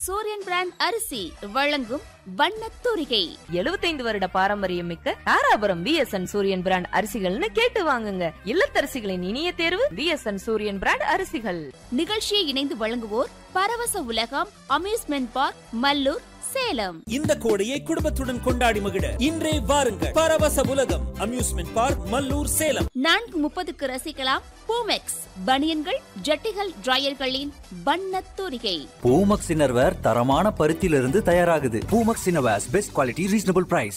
சூரியன் பிராண்ட் அரிசி வழங்கும் வண்ணத்தூரிகை எழுபத்தைந்து வருட பாரம்பரியம் மிக்க தாராபுரம் விஎஸ்என் சூரியன் பிராண்ட் அரிசிகள்னு கேட்டு வாங்குங்க இல்லத்தரசிகளின் இனிய தேர்வு விஎஸ்என் சூரியன் பிராண்ட் அரிசிகள் நிகழ்ச்சியை இணைந்து வழங்குவோர் பரவச உலகம் அம்யூஸ்மெண்ட் பார்க் மல்லூர் சேலம் இந்த கோடையை குடும்பத்துடன் கொண்டாடி மகிழ இன்றே வாருங்கள் பரவச உலகம் அம்யூஸ்மெண்ட் பார்க் மல்லூர் சேலம் நான்கு முப்பதுக்கு ரசிக்கலாம் பூமெக்ஸ் பனியன்கள் ஜட்டிகள் டிரையர்களின் வண்ணத்தூரிகை பூமக்ஸ் இன்னர்வேர் தரமான பருத்தியிலிருந்து தயாராகுது Poomex innerwears best quality reasonable price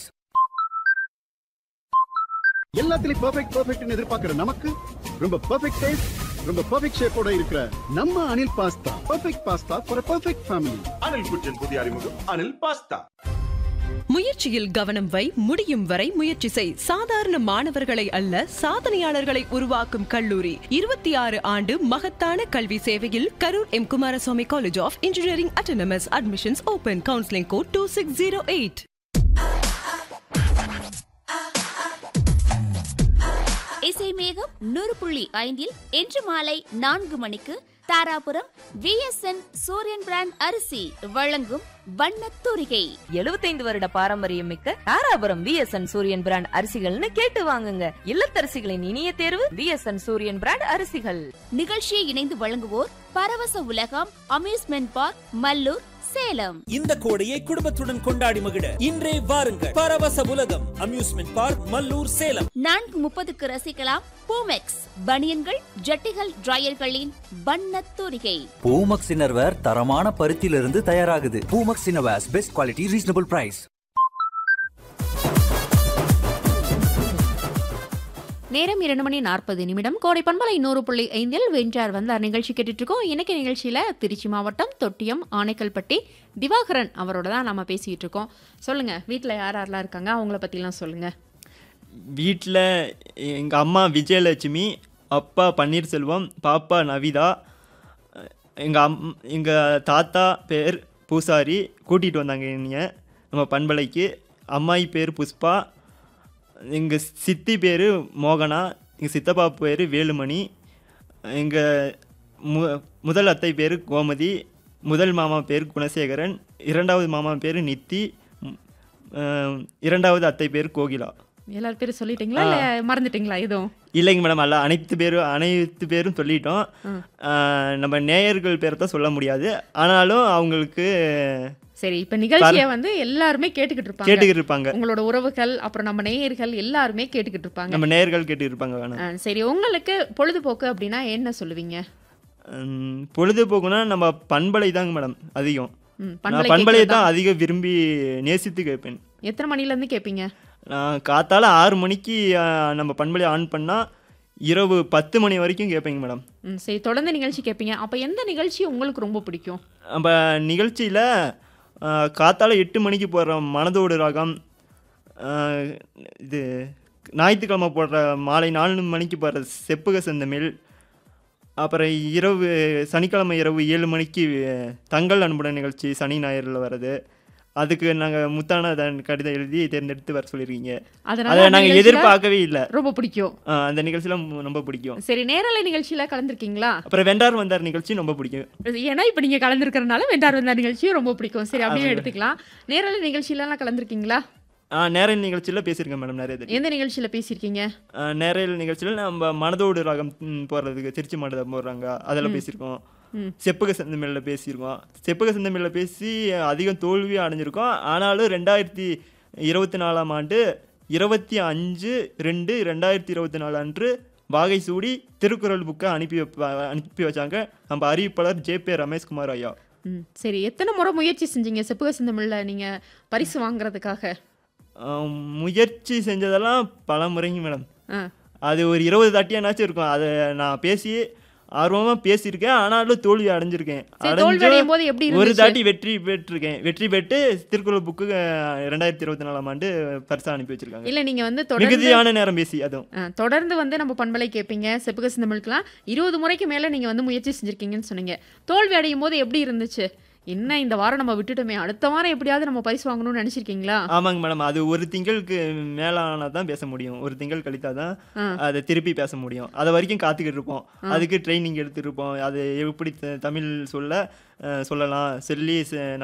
எல்லாத்துலயும் பெர்ஃபெக்ட் பெர்ஃபெக்ட்னு எதிர்பார்க்கிற நமக்கு ரொம்ப பெர்ஃபெக்ட் டேஸ்ட் ரொம்ப பெர்ஃபெக்ட் ஷேப்போட இருக்கிற நம்ம Anil pasta perfect pasta for perfect family Anil kitchen புதிய அறிமுகம் அனில் பாஸ்தா முயற்சியில் கவனம் வை முடியும் வரை முயற்சி செய் சாதாரண மாணவர்களை அல்ல சாதனையாளர்களை உருவாக்கும் கல்லூரி இருபத்தி ஆறு ஆண்டு மகத்தான கல்வி சேவையில் Karur M Kumaraswamy college of engineering autonomous admissions open counselling code two six zero eight இசை மேகம் நூறு புள்ளி ஐந்தில் இன்று மாலை நான்கு மணிக்கு தாராபுரம் விஎஸ்என் சூரியன் பிராண்ட் அரிசி வழங்கும் வண்ணத்தூரிகை எழுபத்தைந்து வருட பாரம்பரியம் மிக்க தாராபுரம் விஎஸ்என் சூரியன் பிராண்ட் அரிசிகள்னு கேட்டு வாங்குங்க இல்லத்தரசிகளின் இனிய தேர்வு விஎஸ்என் சூரியன் பிராண்ட் அரிசிகள் நிகழ்ச்சியை இணைந்து வழங்குவோர் பரவச உலகம் அம்யூஸ்மெண்ட் பார்க் மல்லூர் சேலம் இந்த கோடையை குடும்பத்துடன் கொண்டாடி மகிழ இன்றே வாருங்கள் பரவச உலகம் அம்யூஸ்மெண்ட் பார்க் மல்லூர் சேலம் நான்கு முப்பதுக்கு ரசிக்கலாம் பூமெக்ஸ் பனியன்கள் ஜட்டிகள் டிரையர்களின் வண்ணத்தூரிகை பூமக்ஸ் இன்னர்வேர் தரமான பருத்தியிலிருந்து தயாராகுது Poomex innerwears best quality reasonable price நேரம் இரண்டு மணி நாற்பது நிமிடம் கோடை பண்பலை நூறு புள்ளி ஐந்தில் வென்றார் வந்தார் நிகழ்ச்சி கேட்டுட்டு இருக்கோம் இன்னைக்கு நிகழ்ச்சியில் திருச்சி மாவட்டம் தொட்டியம் ஆனைக்கல்பட்டி திவாகரன் அவரோட தான் நம்ம பேசிகிட்டு இருக்கோம் சொல்லுங்கள் வீட்டில் யார் யாரெல்லாம் இருக்காங்க அவங்கள பற்றிலாம் சொல்லுங்கள் வீட்டில் எங்கள் அம்மா விஜயலட்சுமி அப்பா பன்னீர்செல்வம் பாப்பா நவிதா எங்கள் அம் எங்கள் தாத்தா பேர் பூசாரி கூட்டிகிட்டு வந்தாங்க என்னைய நம்ம பண்பலைக்கு அம்மாயி பேர் புஷ்பா எங்கள் சித்தி பேர் மோகனா எங்கள் சித்தப்பா பேர் வேலுமணி எங்கள் மு முதல் அத்தை பேர் கோமதி முதல் மாமா பேர் குணசேகரன் இரண்டாவது மாமா பேர் நித்தி ம், அஹ், இரண்டாவது அத்தை பேர் கோகிலா எல்லார் பேரும் சொல்லிட்டீங்களா இல்லை மறந்துட்டீங்களா எதுவும் இல்லைங்க மேடம் அல்ல அனைத்து பேரும் அனைத்து பேரும் சொல்லிட்டோம் ஆஹ் நம்ம நேயர்கள் பேரை தான் சொல்ல முடியாது ஆனாலும் அவங்களுக்கு சரி இப்போ நிகழ்ச்சியை வந்து எல்லாருமே கேட்டுக்கிட்டு இருப்பாங்க கேட்டுக்கிட்டு இருப்பாங்க உங்களோட உறவுகள் அப்புறம் நம்ம நேயர்கள் எல்லாருமே கேட்டுக்கிட்டு இருப்பாங்க நம்ம நேயர்கள் கேட்டு இருப்பாங்க வேணும் ஆ, சரி உங்களுக்கு பொழுதுபோக்கு அப்படின்னா என்ன சொல்லுவீங்க உம், பொழுதுபோக்குனா நம்ம பண்பலை தாங்க மேடம் அதிகம் ம், நான் பண்பலை பண்பலையை கேட்கறது தான் அதிகம் விரும்பி நேசித்து கேட்பேன் எத்தனை மணிலேருந்து கேட்பீங்க நான் காத்தால ஆறு மணிக்கு ஆஹ், நம்ம பண்பலை ஆன் பண்ணால் இரவு பத்து மணி வரைக்கும் கேட்பேங்க மேடம் ம் சரி தொடர்ந்து நிகழ்ச்சி கேட்பீங்க அப்போ எந்த நிகழ்ச்சி உங்களுக்கு ரொம்ப பிடிக்கும் நம்ம நிகழ்ச்சியில் காத்தால எட்டு மணிக்கு போடுற மனதோடு ராகம் ஆஹ், இது ஞாயிற்றுக்கிழமை போடுற மாலை நாலு மணிக்கு போடுற செப்புக செந்தமிழ் அப்புறம் இரவு சனிக்கிழமை இரவு ஏழு மணிக்கு தங்கள் அன்புடன் நிகழ்ச்சி சனி ஞாயிறில் வர்றது அதுக்கு நாங்கள் முத்தான தன் கடிதம் எழுதி தேர்ந்தெடுத்து வர சொல்லியிருக்கீங்க அதனால அதை அந்த நாங்கள் நிகழ்ச்சியில எதிர்பார்க்கவே இல்லை ரொம்ப பிடிக்கும் அந்த நிகழ்ச்சியில் ரொம்ப பிடிக்கும் சரி நேரலை நிகழ்ச்சியில கலந்துருக்கீங்களா அப்புறம் வெண்டார் வந்தார் நிகழ்ச்சி ரொம்ப பிடிக்கும் ஏன்னா இப்போ நீங்க கலந்துருக்கறனால வெண்டார் வந்தார் நிகழ்ச்சியும் ரொம்ப பிடிக்கும் சரி அப்படியே ஆமா. எடுத்துக்கலாம் நேரலை நிகழ்ச்சியிலலாம் கலந்துருக்கீங்களா ஆ நேரல் நிகழ்ச்சியில் பேசியிருக்கேன் மேடம் நிறைய தடவை. எந்த நிகழ்ச்சியில பேசியிருக்கீங்க ஆஹ் நேரல் நிகழ்ச்சியில் நம்ம மனதோடு ராகம் ம், போடுறதுக்கு திருச்சி மாவட்டம் போடுறாங்க அதில் பேசியிருக்கோம் ம். செப்புக செந்தமிழில் பேசியிருக்கோம் செப்புக செந்தமிழில் பேசி அதிகம் தோல்வி அடைஞ்சிருக்கோம் ஆனாலும் ரெண்டாயிரத்தி இருபத்தி நாலாம் ஆண்டு இருபத்தி அஞ்சு ரெண்டு ரெண்டாயிரத்தி இருபத்தி நாலு அன்று வாகை சூடி திருக்குறள் புக்கை அனுப்பி வைப்ப அனுப்பி வச்சாங்க நம்ம அறிவிப்பாளர் ஜே பே ரமேஷ்குமார் ஐயா ம் சரி எத்தனை முறை முயற்சி செஞ்சீங்க செப்புக சிந்தமிழ்ல நீங்க பரிசு வாங்குறதுக்காக ஆஹ் முயற்சி செஞ்சதெல்லாம் பல முறைங்க மேடம் ஆ அது ஒரு இருபது தாட்டியானாச்சும் இருக்கும் அதை நான் பேசி ஆர்வமாக பேசியிருக்கேன் ஆனாலும் தோல்வி அடைஞ்சிருக்கேன் சரி தோல்வி அடைஞ்சும் அடையும் போது எப்படி ஒரு இருந்துச்சு தாட்டி வெற்றி பெற்றிருக்கேன் வெற்றி பெற்று திருக்குறள் புக்கு ரெண்டாயிரத்தி இருபத்தி நாலாம் ஆண்டு பரிசா அனுப்பி வச்சிருக்காங்க இல்ல நீங்க வந்து தொடர்ந்து மிகுதியான நேரம் பேசி அதுவும் ஆ, தொடர்ந்து வந்து நம்ம பண்பலை கேட்பீங்க செப்புக சிந்தமிழ்க்கெல்லாம் இருபது முறைக்கு மேல நீங்க வந்து முயற்சி செஞ்சிருக்கீங்கன்னு சொன்னீங்க தோல்வி அடையும் போது எப்படி இருந்துச்சு என்ன இந்த வாரம் நம்ம விட்டுட்டோமே அடுத்த வாரம் எப்படியாவது நம்ம பரிசு வாங்கணும்னு நினைச்சிருக்கீங்களா ஆமாங்க மேடம் அது ஒரு திங்களுக்கு மேலானா தான் பேச முடியும் ஒரு திங்கள் கழித்தா தான் ஆ. அதை திருப்பி பேச முடியும் அது வரைக்கும் காத்துக்கிட்டு இருப்போம் அதுக்கு ட்ரைனிங் எடுத்துருப்போம் அது எப்படி த- தமிழ் சொல்ல அஹ், சொல்லலாம் சொல்லி ச-